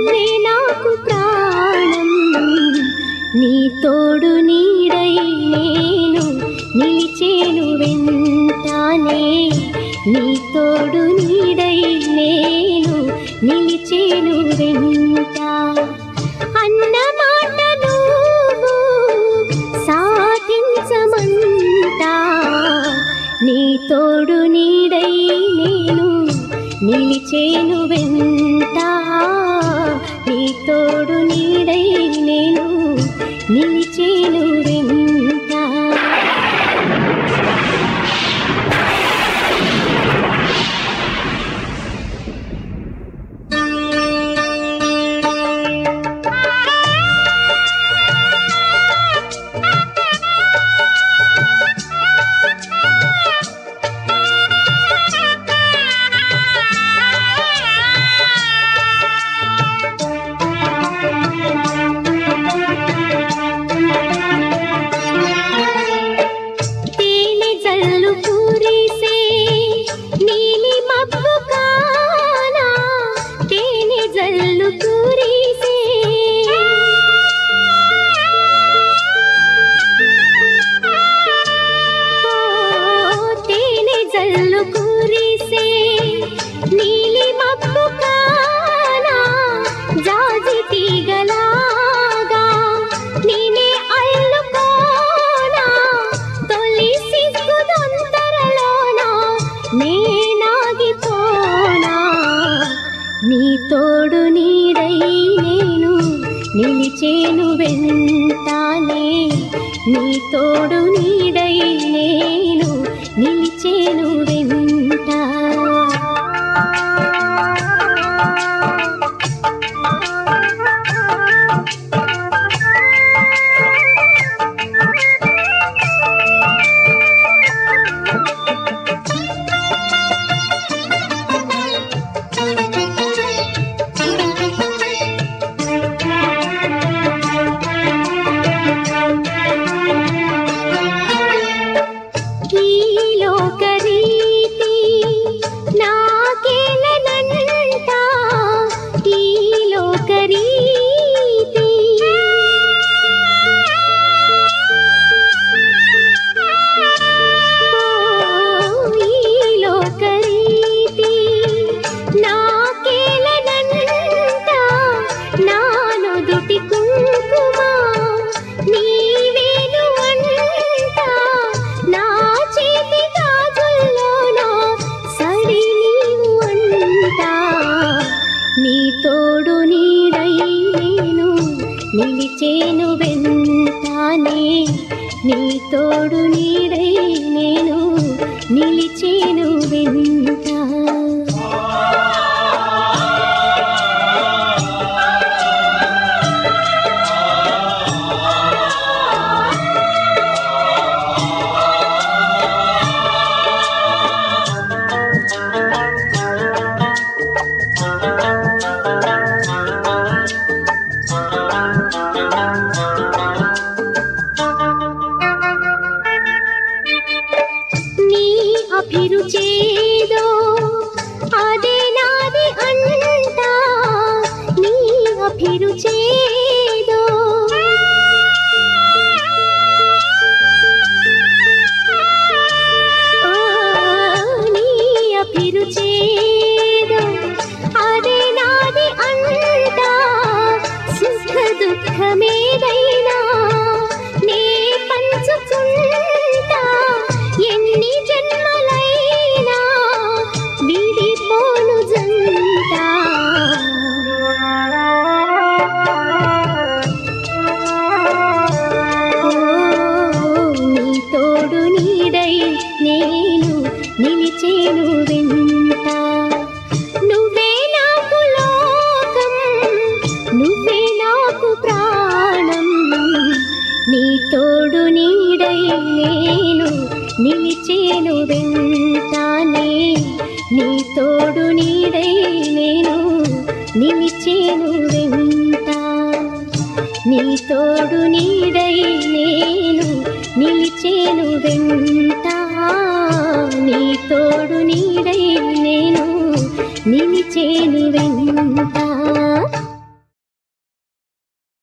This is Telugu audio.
నువ్వే నాకు ప్రాణం నీ తోడు నీడై నేను నిలిచేను వెంటానే నీ తోడు నీడై నేను నిలిచేను వెంట అన్న మాట నువ్వు సాధించమంటా నీ తోడు నీడై నేను నిలిచేను వెంట నీ తోడు నీడై నేను నిలిచేను వెంట తేనె జల్లు పూరిసే నీలి మబ్బు కానా తేనె జల్లు పూరిసే ఓ, తేనె జల్లు పూరిసే నీలి మబ్బు కానా జాజి తీగలాగా నేనే అల్లుకోనా తొలి సిగ్గు దొంతరలోనా నేనాగిపోనా నీ తోడు నీడై నేను నిలిచేను వెంటానే నీ తోడు నీడై నేను నిలిచేను వెంట ఈ లోకరీతి నాకేలనంట ఈ లోకరీతి ఓ, ఈ లోకరీతి నాకేలనంట నా నుదుటి కుంకుమ నీవేను అంట నా చేతి గాజుల్లోన సడి నీవు అంట నీ తోడు నీడై నేను నిలిచేను వెంటానే నీ తోడు నీడై నేను నిలిచేను వెంట నీ అభిరుచేదో అదే నాది అంట నీ అభిరుచేదో ఆ, నీ అభిరుచేదో అదే నాది అంట సుఖ దుఃఖమేదైనా నే పంచుకుంటా ఎన్ని జన్మలైనా విడిపోను జంట ఓ, నీ తోడు నీడై నేను నిలిచేను వెంట నువ్వే నాకు లోకం నువ్వే నాకు ప్రాణం నీ తోడు నీడై నేను నిలిచేను వెంటానే నీ తోడు నీడై నేను నిలిచేను వెంట నీ తోడు నీడై నేను నిలిచేను వెంట నీ తోడు నీడై నేను నిలిచేను వెంట